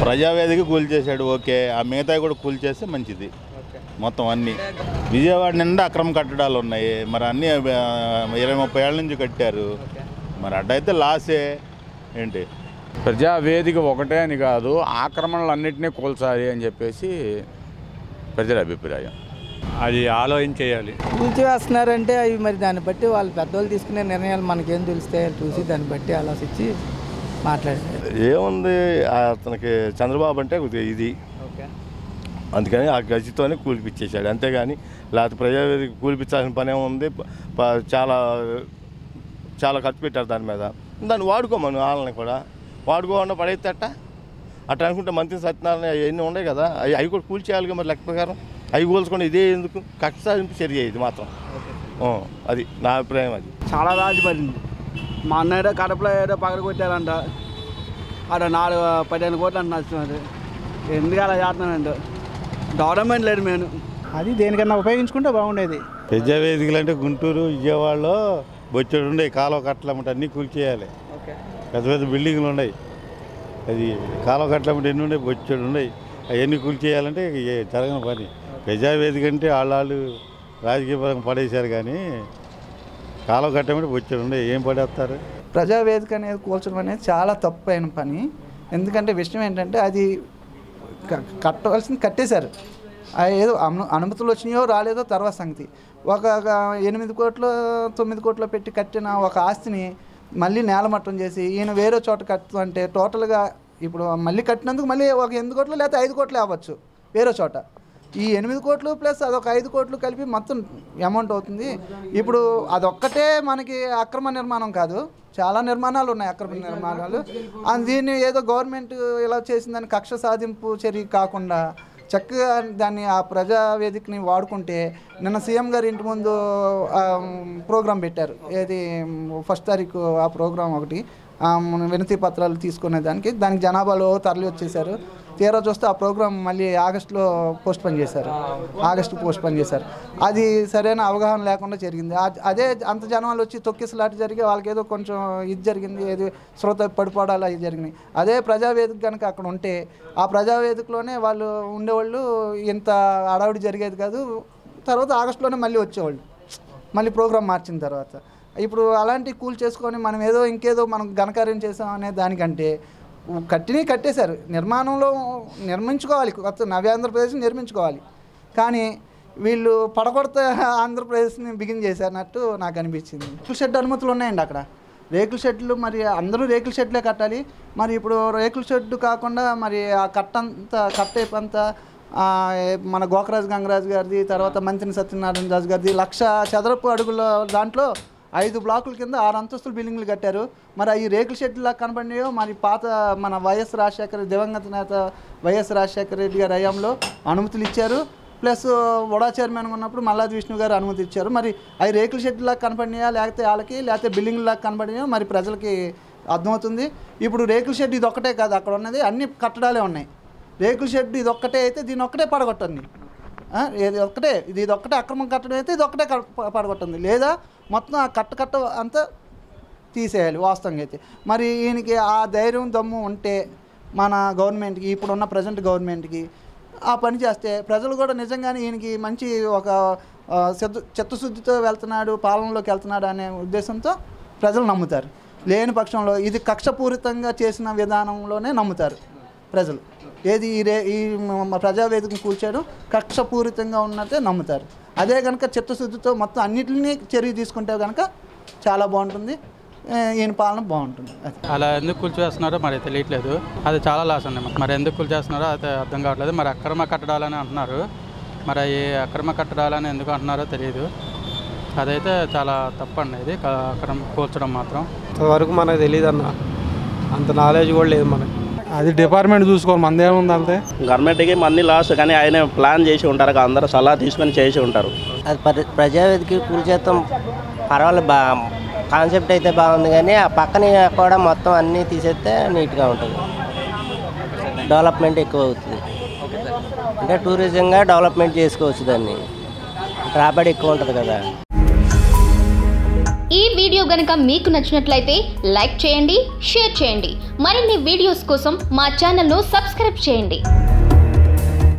Prajavedika కూల్చేశాడు okay ఆ మిగతా కూడా కూల్చేస్తే మంచిది మొత్తం అన్నీ విజయవాడ నిండా అక్రమ కట్టడాలు ఉన్నాయి మరి అన్నీ ఆ, ఇరవై ముప్పై ఏళ్ళ నుంచి కట్టారు మరి అడ్డైతే లాసే ఏంటి ప్రజావేదిక ఒకటే అని కాదు ఆక్రమణలన్నింటినీ కూల్చాలి అని చెప్పేసి ప్రజల అభిప్రాయం అది ఆలోచించేయాలి కూల్చివేస్తున్నారంటే అవి మరి దాన్ని బట్టి వాళ్ళు పెద్దవాళ్ళు తీసుకునే నిర్ణయాలు మనకేం తెలుస్తాయో చూసి దాన్ని బట్టి ఆలోచించి మాట్లాడారు ఏముంది అతనికి చంద్రబాబు అంటే కొద్దిగా ఇది అందుకని ఆ గజితోనే కూలిపిచ్చేసాడు అంతేగాని లేకపోతే ప్రజావేదిక కూలిపించాల్సిన పని ఏముంది ప- చాలా చాలా ఖర్చు పెట్టారు దాని మీద దాన్ని వాడుకోమను వాళ్ళని కూడా వాడుకోకుండా పడైతే అట్ట అట్లా అనుకుంటే మంత్రి సత్యనారాయణ అవన్నీ ఉన్నాయి కదా అవి అవి కూడా కూల్చేయాలిగా మరి లెక్క ప్రకారం అవి కూల్చుకొని ఇదే ఎందుకు కక్ష సాధింపు చర్య ఇది మాత్రం ఆ, అది నా అభిప్రాయం అది చాలా రాజు పడింది మా అన్నయ్య కడపలో ఏదో పగల కొట్టారంట అక్కడ నాలుగు పదిహేను కోట్లు అంట నచ్చుతున్నారు ఎందుకు అలా చేస్తున్నానంట గవర్నమెంట్ లేదు నేను అది దేనికన్నా ఉపయోగించుకుంటే బాగుండేది ప్రజావేదికలు అంటే గుంటూరు విజయవాడలో బొచ్చెడు ఉండే కాలువ కట్టలమ్మట అన్నీ కూల్చేయాలి పెద్ద పెద్ద బిల్డింగ్లు ఉన్నాయి అది కాలువ కట్టలమ్మట ఎన్ని ఉన్నాయి బొచ్చెడు ఉన్నాయి అవన్నీ కూల్చేయాలంటే ఇక ఏ జరగని పని ప్రజావేదిక అంటే వాళ్ళు రాజకీయ పరంగా పడేశారు కానీ కాలువ కట్టమంటే బొచ్చెడు ఉన్నాయి ఏం పడేస్తారు ప్రజావేదిక అనేది కూల్చడం అనేది చాలా తప్పు అయిన పని ఎందుకంటే విషయం ఏంటంటే అది క- కట్టవలసింది కట్టేశారు ఆ ఏదో అను అనుమతులు వచ్చినాయో రాలేదో తర్వాత సంగతి ఒక ఒక ఎనిమిది కోట్లు తొమ్మిది కోట్లు పెట్టి కట్టిన ఒక ఆస్తిని మళ్ళీ నేలమట్టం చేసి ఈయన వేరే చోట కట్టు అంటే టోటల్గా ఇప్పుడు మళ్ళీ కట్టినందుకు మళ్ళీ ఒక ఎనిమిది కోట్లు లేకపోతే ఐదు కోట్లు అవ్వచ్చు వేరే చోట ఈ ఎనిమిది కోట్లు ప్లస్ అదొక ఐదు కోట్లు కలిపి మొత్తం అమౌంట్ అవుతుంది ఇప్పుడు అదొక్కటే మనకి అక్రమ నిర్మాణం కాదు చాలా నిర్మాణాలు ఉన్నాయి అక్రమ నిర్మాణాలు అండ్ దీన్ని ఏదో గవర్నమెంట్ ఇలా చేసిందని కక్ష సాధింపు చర్య కాకుండా చక్కగా దాన్ని ఆ ప్రజావేదికని వాడుకుంటే నిన్న సీఎం గారి ఇంటి ముందు ప్రోగ్రాం పెట్టారు ఏది ఫస్ట్ తారీఖు ఆ ప్రోగ్రాం ఒకటి ఆ, మన వినతి పత్రాలు తీసుకునే దానికి దానికి జనాభాలో తరలి వచ్చేసారు తీరా చూస్తే ఆ ప్రోగ్రాం మళ్ళీ ఆగస్టులో పోస్ట్ పోన్ చేశారు ఆగస్టు పోస్ట్ పోన్ చేశారు అది సరైన అవగాహన లేకుండా జరిగింది ఆ- అదే అంత జనాలు వచ్చి తొక్కిసలాట జరిగి వాళ్ళకి ఏదో కొంచెం ఇది జరిగింది ఏది శ్రోత పడిపోవడాలు అవి జరిగినాయి అదే ప్రజావేదిక కనుక అక్కడ ఉంటే ఆ ప్రజావేదికలోనే వాళ్ళు ఉండేవాళ్ళు ఇంత అడవిడి జరిగేది కాదు తర్వాత ఆగస్టులోనే మళ్ళీ వచ్చేవాళ్ళు మళ్ళీ ప్రోగ్రామ్ మార్చిన తర్వాత ఇప్పుడు అలాంటి కూల్ చేసుకొని మనం ఏదో ఇంకేదో మనం ఘనకార్యం చేసాం అనే దానికంటే కట్టిని కట్టేశారు నిర్మాణంలో నిర్మించుకోవాలి కొత్త నవ్యాంధ్రప్రదేశ్ నిర్మించుకోవాలి కానీ వీళ్ళు పడగొడత ఆంధ్రప్రదేశ్ని బిగిన్ చేశారన్నట్టు నాకు అనిపించింది రేకుల షెడ్ అనుమతులు ఉన్నాయండి అక్కడ రేకుల షెడ్లు మరి అందరూ రేకుల షెడ్లే కట్టాలి మరి ఇప్పుడు రేకుల షెడ్ కాకుండా మరి ఆ కట్టంతా కట్టేపు అంతా ఆ, ఏ- మన గోకరాజు గంగరాజు గారిది తర్వాత మంత్రి సత్యనారాయణ రాజు గారిది లక్ష చదరపు అడుగుల దాంట్లో ఐదు బ్లాకుల కింద ఆరు అంతస్తుల బిల్డింగ్లు కట్టారు మరి అవి రేకుల షెడ్లా కనపడినాయో మరి పాత మన వైఎస్ రాజశేఖర దివంగత నేత వైఎస్ రాజశేఖర రెడ్డి గారి హయాంలో అనుమతులు ఇచ్చారు ప్లస్ వడా చైర్మన్ ఉన్నప్పుడు మల్లాది విష్ణు గారు అనుమతి ఇచ్చారు మరి అవి రేకుల షెడ్లా కనపడినాయా లేకపోతే వాళ్ళకి లేకపోతే బిల్డింగ్లా కనపడినాయో మరి ప్రజలకి అర్థమవుతుంది ఇప్పుడు రేకుల షెడ్ ఇది ఒక్కటే కాదు అక్కడ ఉన్నది అన్ని కట్టడాలే ఉన్నాయి రేకుల షెడ్ ఇది ఒక్కటే అయితే దీని ఒక్కటే పడగొట్టండి ఆ, ఇది ఒక్కటే ఇది ఇది ఒక్కటే అక్రమం కట్టడం అయితే ఇది ఒక్కటే కట్- ప- పడగొట్టింది లేదా మొత్తం ఆ కట్ట కట్ట అంతా తీసేయాలి వాస్తవంగా అయితే మరి ఈయనకి ఆ ధైర్యం దమ్ము ఉంటే మన గవర్నమెంట్కి ఇప్పుడున్న ప్రజెంట్ గవర్నమెంట్కి ఆ పని చేస్తే ప్రజలు కూడా నిజంగానే ఈయనకి మంచి ఒక ఆ, చిత్త చిత్తశుద్ధితో వెళ్తున్నాడు పాలనలోకి వెళ్తున్నాడు అనే ఉద్దేశంతో ప్రజలు నమ్ముతారు లేని పక్షంలో ఇది కక్షపూరితంగా చేసిన విధానంలోనే నమ్ముతారు ప్రజలు ఏది ఈ రే ఈ మ- ప్రజావేదికను కూర్చాడు కక్షపూరితంగా ఉన్నట్టే నమ్ముతారు అదే కనుక చిత్తశుద్ధితో మొత్తం అన్నిటిని చర్య తీసుకుంటే కనుక చాలా బాగుంటుంది ఏ, ఈయన పాలన బాగుంటుంది అది అలా ఎందుకు కూల్చివేస్తున్నారో మరి తెలియట్లేదు అది చాలా లాస్ అండి మాకు. మరి ఎందుకు కూల్చేస్తున్నారో అది అర్థం కావట్లేదు మరి అక్రమ కట్టడాలని అంటున్నారు మరి ఈ అక్రమ కట్టడాలని ఎందుకు అంటున్నారో తెలియదు అదైతే చాలా తప్పండి ఇది క- అక్రమ కూల్చడం మాత్రం ఇంతవరకు మనకు తెలియదు అన్న అంత నాలెడ్జ్ కూడా లేదు మనకి అది డిపార్ట్మెంట్ చూసుకోవాలి మందేముంది అంతే గవర్నమెంట్కి మనీ లాస్ కానీ ఆయన ప్లాన్ చేసి ఉంటారు కదా, అందరూ సలహా తీసుకొని చేసి ఉంటారు అది పరి ప్రజావేదిక కూల్చేస్తాం పర్వాలేదు బా కాన్సెప్ట్ అయితే బాగుంది కానీ ఆ పక్కన కూడా మొత్తం అన్నీ తీసేస్తే నీట్గా ఉంటుంది డెవలప్మెంట్ ఎక్కువ అవుతుంది అంటే టూరిజంగా డెవలప్మెంట్ చేసుకోవచ్చు దాన్ని రాబడి ఎక్కువ ఉంటుంది కదా ఈ వీడియో గనక మీకు నచ్చినట్లయితే లైక్ చేయండి షేర్ చేయండి మరిన్ని వీడియోస్ కోసం మా ఛానల్ను సబ్స్క్రైబ్ చేయండి